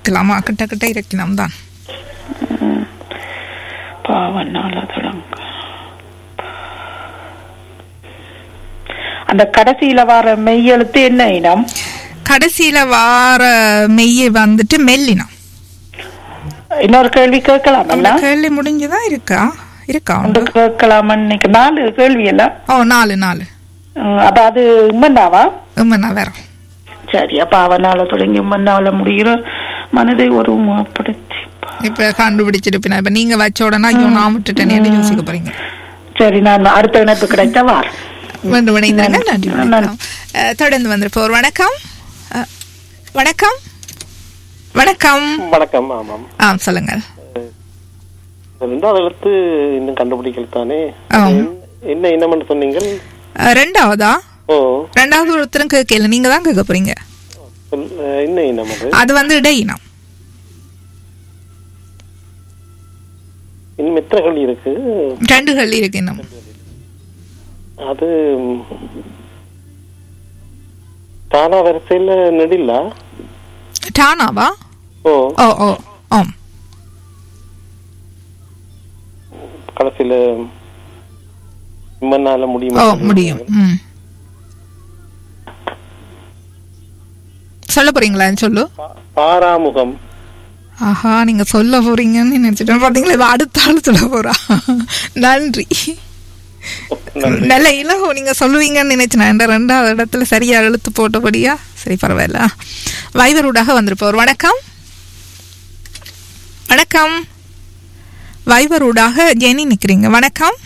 இருக்கலாமா கிட்ட கிட்ட இருக்கணும் தான் பாவனால தொடங்க அந்த கடைசியில வர மெய்யெழுத்து என்ன இனம் கடைசியில வார மெய்யை வந்துட்டு மெல்லினம் இன்னொரு கேள்வி கேட்கலாம் அந்த கேள்வி முடிஞ்சுதான் இருக்கா இருக்கா ஒன்று உண்டு கேட்கலாமன்னு நினைக்க- நாலு கேள்வி எல்லாம் ஓ நாலு நாலு ம், அப்ப அது உம்மன்னாவா உண்மைண்ணா வேற சரி அப்ப அவனால தொடங்கி உம்மன்னால முடிகிற மனதை ஒரு உமாப்படுத்தி இப்ப கண்டுபிடிச்சிருப்பினா இப்ப நீங்க வச்ச உடனே ஐயோ நான் விட்டுட்டேன்னு யோசிக்க போறீங்க சரி நான் அடுத்த இணைப்பு கிடைத்தா வார் மீண்டும் இணைந்திருங்க நன்றி நன்றி. வணக்கம் அஹ், தொடர்ந்து வந்திருப்போர் வணக்கம் அஹ், வணக்கம் வணக்கம் வணக்கம் ஆமாம் ஆ சொல்லுங்கள் இந்த ரெண்டாவது எழுத்து இன்னும் கண்டுபிடிக்கல தானே ஆம். என்ன இனம்னு சொன்னீங்கள் அஹ், ரெண்டாவதா ஓ ரெண்டாவது ஒருத்தரும் கேட்கல நீங்க தான் கேட்க போறீங்க சொல்- அஹ், என்ன இனம் அது அது வந்து இடையினம் இன்னும் எத்தனை கேள்வி இருக்கு ரெண்டு கள்ளி இருக்கு இன்னும் அது ம், தானா வரிசையில நெடில்லா டானாவா ஓ ஓ ஓ ஆம் கடைசியில இம்மனால முடியுமா ஓ முடியும் ம் சொல்ல போறீங்களா சொல்லு பா- பாராமுகம் ஆஹா நீங்க சொல்ல போறீங்கன்னு நினைச்சிட்டேன் பாத்தீங்களா இவ அடுத்த ஆள் சொல்ல போறா நன்றி நல்ல இலகு நீங்க சொல்லுவீங்கன்னு நினைச்சேன் இந்த ரெண்டாவது இடத்துல சரியா இழுத்து போட்டபடியா சரி பரவாயில்ல வைவரூடாக வந்திருப்பவர் வணக்கம் வணக்கம் வைவரூடாக ஜெனி நிக்கிறீங்க வணக்கம்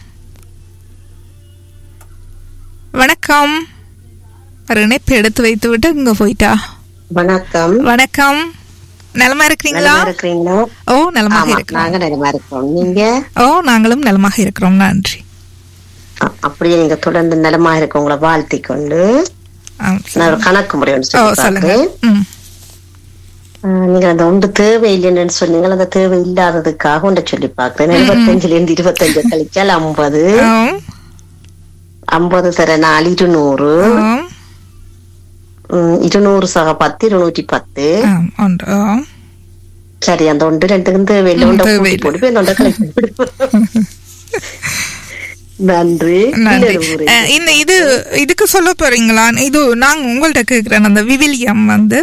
வணக்கம் ஒரு இணைப்பு எடுத்து வைத்து விட்டு இங்க போயிட்டா வணக்கம் வணக்கம் நலமா இருக்கிறீங்களா நலமா இருக்கிறீங்களா ஓ நலமாக ஆமா இருக்கிறோம் நாங்க நலமா இருக்கோம் நீங்க ஓ நாங்களும் நலமாக இருக்கிறோம் நன்றி அ- அப்படியே நீங்க தொடர்ந்து நலமா இருக்கவங்கள வாழ்த்தி கொண்டு ஆ, நான் ஒரு கணக்கு முறை ஒன்று ஓ சொல்லி சொல்லுங்க பார்க்கிறேன். ம் ஆ, நீங்க அந்த ஒன்று தேவை இல்லைன்னு சொன்னீங்க அந்த தேவை இல்லாததுக்காக ஒன்றை சொல்லி பார்க்கிறேன் எழுபத்தஞ்சுல இருந்து இருபத்தஞ்சு கழிச்சால் ஐம்பது ஆம், ஐம்பது தர நாலு இருநூறு ஆம், ம், இருநூறு சக பத்து இருநூற்றி பத்து ஆம், உண்டு, ஆம். சரி அந்த ஒன்று ரெண்டுக்கும் தேவை இல்லை ம், ஒன்றை தேவை கூட்டி இல்லை. போட்டு போய் அந்த ஒன்றை கழிச்சு விடுவோம். நன்றி நன்றி இன்னொரு முறை. அஹ், இந்த இது இதுக்கு சொல்ல போறீங்களா இது நாங்க உங்கள்ட்ட கேக்குறேன் அந்த விவிலியம் வந்து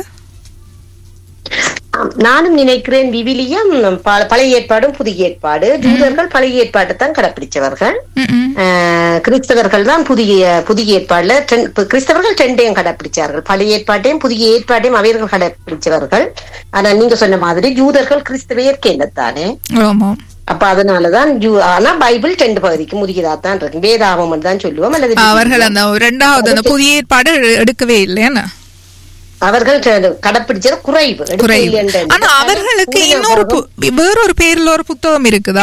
ஆம், நானும் நினைக்கிறேன் விவிலியம் ப- பழைய ஏற்பாடும் புதிய ஏற்பாடு ஜூதர்கள் பழைய ஏற்பாட்டை தான் கடைப்பிடிச்சவர்கள் ம், ம். ஆஹ், கிறிஸ்தவர்கள் தான் புதிய புதிய ஏற்பாடுல டென்- இப்ப கிறிஸ்தவர்கள் ரெண்டையும் கடைப்பிடிச்சார்கள் பழைய ஏற்பாட்டையும் புதிய ஏற்பாட்டையும் அவர்கள் கடைப்பிடிச்சவர்கள் ஆனா நீங்க சொன்ன மாதிரி ஜூதர்கள் கிறிஸ்தவ இயற்கை தானே ஆமாம் அப்ப அதனாலதான் ஜூ- ஆனா பைபிள் ரெண்டு பகுதிக்கு முதியதா தான் இருக்கு வேதாகமம் தான் சொல்லுவோம் அல்லது அவர்கள் அந்த ரெண்டாவது அந்த புதிய ஏற்பாடு எடு- எடுக்கவே இல்லையா அவர்கள் ரெ- கடைப்பிடிச்சது குறைவு எடுக்க குறைவு இல்லைன்ற ஆனா அவர்களுக்கு இன்னொரு பு- வேறொரு பேர்ல ஒரு புத்தகம் இருக்குதா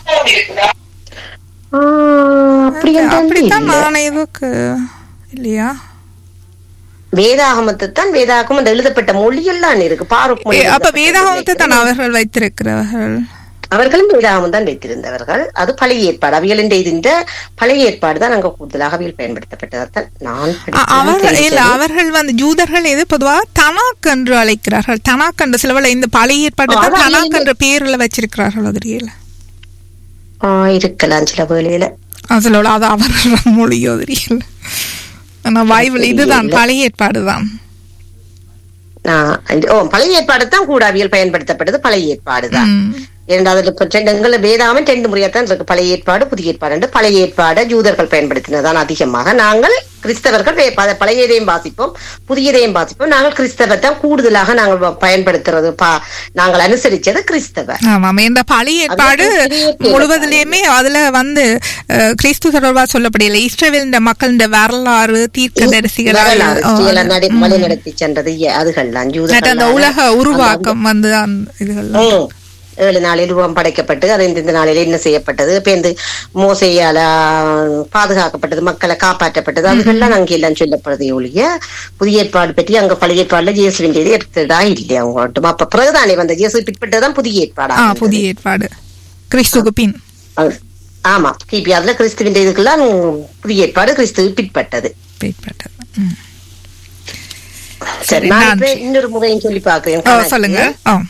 ஆஹ், அப்படி என்றால் அப்படித்தான் இல்லை. நான் இதுக்கு இல்லையா வேதாகமத்தை தான் வேதாகமம் அந்த எழுதப்பட்ட மொழியெல்லாம் இருக்கு பாருக் மொழி ஏ, அப்ப எழுதப்பட்ட வேதாகமத்தை தான் மொழி. அவர்கள் வைத்திருக்கிறார்கள் அவர்களும் வேதாகமம் தான் வைத்திருந்தவர்கள் அது பழைய ஏற்பாடு அவியல் இந்த பழைய ஏற்பாடு தான் அங்க கூடுதலாக அவியல் பயன்படுத்தப்பட்டதான் நான் அ- படித்தேன், அவர்கள் இல்ல தெரிஞ்சது. அவர்கள் வந்து ஜூதர்கள் எது பொதுவாக தனாக் என்று அழைக்கிறார்கள் தனாக் என்று சிலவள இந்த பழைய ஏற்பாடு ஆ, தான் அதான் தனாக் இது- என்ற பெயர்ல வச்சிருக்கிறார்கள் அதிரியல ஆஹ் இருக்கலாம் சில வேளையில சிலவள அது அவர்கள் மொழியோ தெரியல ஆனா பைபிள் இதுதான் பழைய ஏற்பாடு தான் ஆஹ் இது- ஓ பழைய ஏற்பாடு தான் கூட அவியல் பயன்படுத்தப்பட்டது பழைய ஏற்பாடு தான் ம். இரண்டாவது இப்ப ரெண்டு எங்களை வேதாமம் ரெண்டு முறையாத்தான் இருக்கு பழைய ஏற்பாடு புதிய ஏற்பாடு என்று பழைய ஏற்பாடு ஜூதர்கள் பயன்படுத்தினதான் அதிகமாக நாங்கள் கிறிஸ்தவர்கள் வே- ப- பழையதையும் வாசிப்போம் புதியதையும் வாசிப்போம் நாங்கள் கிறிஸ்தவத்தை கூடுதலாக நாங்கள் வ- பயன்படுத்துறது பா- நாங்கள் அனுசரிச்சது கிறிஸ்தவ ஆமாம் இந்த பழைய ஏற்பாடு பெரிய ஏற்பாடு. முழுவதிலுமே அதுல வந்து அஹ், கிறிஸ்து தொடர்பா சொல்லப்படையில இஸ்ரேல் மக்கள் வரலாறு தீர்க்க தரிசிகள் வரலாறு, சில நடி- வழி நடத்தி சென்றது இய- அதுகள்தான் அந்த ஜூதர்கள் உலக உருவாக்கம் வந்து அந்த இதுகள் ம். ஏழு நாளில் உருவம் படைக்கப்பட்டு அது இந்த இந்த நாளில் என்ன செய்யப்பட்டது இப்ப இந்த மோசையால ஆ, பாதுகாக்கப்பட்டது மக்களை காப்பாற்றப்பட்டது அதுகெல்லாம் அங்கே எல்லாம் சொல்லப்படுது ஒழிய புதிய ஏற்பாடு பற்றி அங்க பழைய ஏற்பாடுல இயேசுவின் செய்தி எடுத்ததா இல்லையா அவங்க அப்ப பிறகுதானே வந்த இயேசு பிற்பட்டதான் புதிய ஏற்பாடா ஆ இருந்தது. புதிய ஏற்பாடு கிறிஸ்துக்கு பின் அது- ஆமா கிபி அதுல கிறிஸ்துவின் இதுக்கெல்லாம் புதிய ஏற்பாடு கிறிஸ்து பிற்பட்டது பிற்பட்டது ம். சரி சரி, நான் நன்றி. இப்ப இன்னொரு முறையும் சொல்லி பாக்குறேன் ஓ சொல்லுங்க ஓ